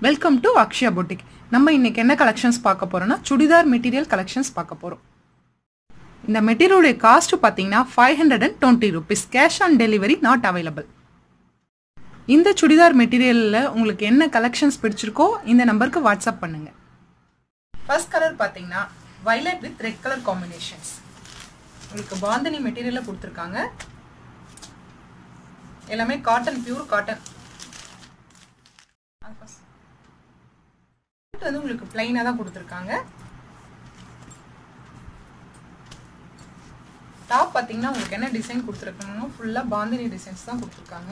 welcome to Akshaya boutique நம்ம இன்னைக்கு என்ன கலெக்ஷன்ஸ் பார்க்க போறோம்னா சுடிதார் மெட்டீரியல் கலெக்ஷன்ஸ் பார்க்க போறோம் இந்த மெட்டீரியலுடைய காஸ்ட் பார்த்தீங்கன்னா five hundred and twenty rupees cash on delivery not available இந்த சுடிதார் மெட்டீரியலில் உங்களுக்கு என்ன கலெக்ஷன்ஸ் பிடிச்சிருக்கோ இந்த நம்பருக்கு வாட்ஸ்அப் பண்ணுங்க ஃபர்ஸ்ட் கலர் பார்த்தீங்கன்னா violet with red colour combinations உங்களுக்கு பாந்தனி மெட்டீரியலில் கொடுத்துருக்காங்க எல்லாமே காட்டன் பியூர் காட்டன் வந்து உங்களுக்கு பிளைனாக தான் கொடுத்துருக்காங்க டாப் பார்த்தீங்கன்னா உங்களுக்கு என்ன டிசைன் கொடுத்துருக்காங்கன்னா ஃபுல்லாக பாந்தினி டிசைன்ஸ் தான் கொடுத்துருக்காங்க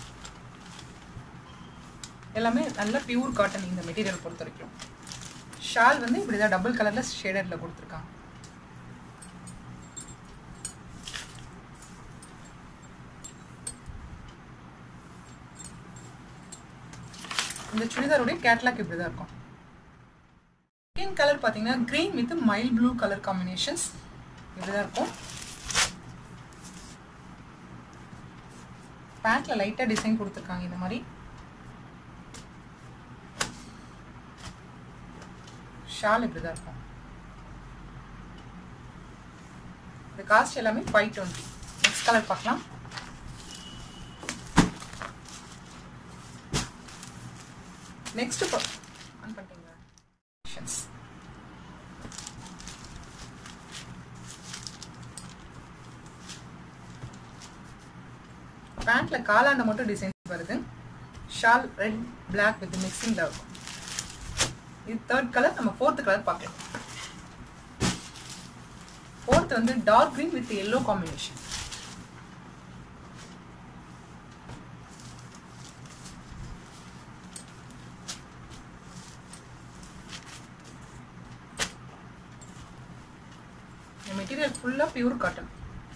எல்லாமே நல்ல பியூர் காட்டன் இந்த மெட்டீரியல் பொறுத்த வரைக்கும் ஷால் வந்து இப்படி தான் டபுள் கலரில் ஷேடரில் கொடுத்துருக்காங்க இந்த சுடிதாருடைய கேட்லாக் இப்படி தான் இருக்கும் செகண்ட் கலர் பார்த்தீங்கன்னா green with mild blue colour combinations இப்படி தான் இருக்கும் பேண்ட்ல லைட்டாக டிசைன் கொடுத்துருக்காங்க இந்த மாதிரி ஷால் இப்படி தான் இருக்கும் இந்த காஸ்ட் எல்லாமே ஃபைவ் டுவெண்ட்டி நெக்ஸ்ட் கலர் பார்க்கலாம் நெக்ஸ்ட் ஆன் பண்ணிட்டீங்களா பேண்ட்ல காலாண்ட மட்டும் டிசைன் வருது ஷால் ரெட் பிளாக் வித் மிக்சிங்ல இருக்கும் இது தேர்ட் கலர் நம்ம ஃபோர்த் கலர் பார்க்கலாம் ஃபோர்த் வந்து dark green with yellow combination இந்த மெட்டீரியல் ஃபுல்லாக பியூர் காட்டன்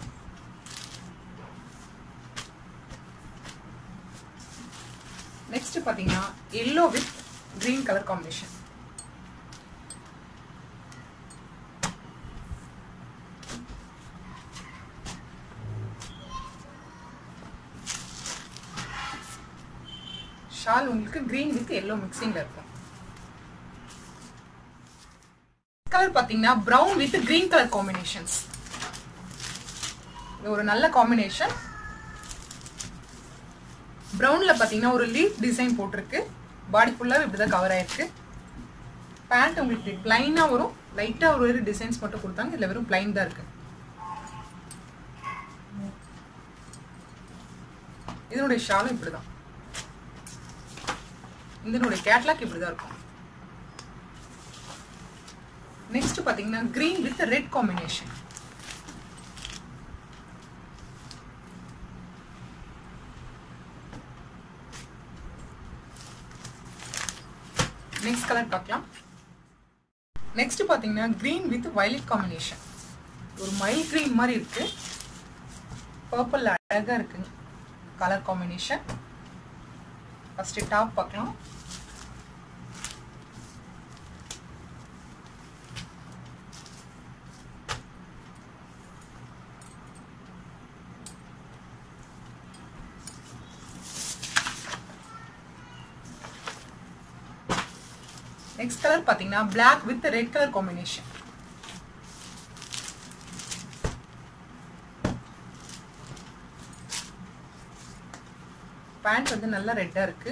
நெக்ஸ்ட் பார்த்தீங்கன்னா yellow with green colour combination shawl உங்களுக்கு கிரீன் வித் எல்லோ மிக்சிங்ல இருக்கும் கலர் பார்த்தீங்கன்னா brown with green colour combinations இது ஒரு நல்ல காம்பினேஷன் ப்ரௌன்ல பார்த்தீங்கன்னா ஒரு லீஃப் டிசைன் போட்டிருக்கு பாடி ஃபுல்லாக இப்படி தான் கவர் ஆயிருக்கு பேண்ட் உங்களுக்கு பிளைனாக வரும் லைட்டாக ஒரு ஒரு டிசைன்ஸ் மட்டும் கொடுத்தாங்க இதில் வெறும் பிளைன் தான் இருக்கு இதனுடைய ஷாலும் இப்படி தான் இதனுடைய கேட்லாக் இப்படி தான் இருக்கும் நெக்ஸ்ட் பார்த்தீங்கன்னா green with red combination next colour பார்க்கலாம் நெக்ஸ்ட் பார்த்தீங்கன்னா கிரீன் வித் வயலட் காம்பினேஷன் ஒரு மைல் கிரீன் மாதிரி இருக்கு பர்பிள் அழகா இருக்கு கலர் காம்பினேஷன் ஃபர்ஸ்ட் டாப் பார்க்கலாம் நெக்ஸ்ட் கலர் பார்த்தீங்கன்னா black with red colour combination pant வந்து நல்லா ரெட்டா இருக்கு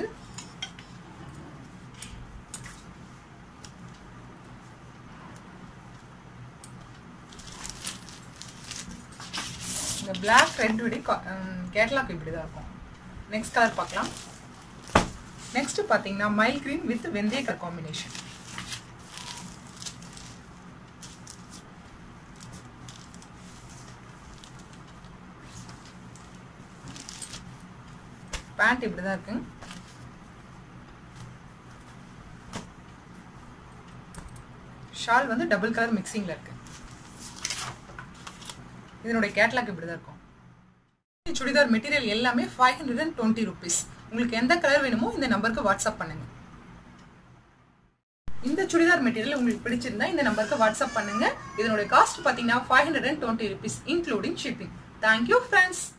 இந்த பிளாக் ரெட் விட கேட்லாக் இப்படி தான் இருக்கும் நெக்ஸ்ட் கலர் பார்க்கலாம் நெக்ஸ்ட் பார்த்தீங்கன்னா மைல் கிரீன் வித் வெந்தய கலர் காம்பினேஷன் பேண்ட் இப்படி தான் இருக்கு ஷால் வந்து டபுள் கலர் மிக்சிங்ல இருக்கு இதனுடைய கேட்லாக் இப்படி தான் இருக்கும் சுடிதார் மெட்டீரியல் எல்லாமே five hundred and twenty rupees உங்களுக்கு எந்த கலர் வேணுமோ இந்த நம்பருக்கு வாட்ஸ்அப் பண்ணுங்க இந்த சுடிதார் மெட்டீரியல் உங்களுக்கு பிடிச்சிருந்தா இந்த நம்பருக்கு வாட்ஸ்அப் பண்ணுங்க இதனுடைய காஸ்ட் பார்த்தீங்கன்னா five hundred and twenty rupees including shipping thank you friends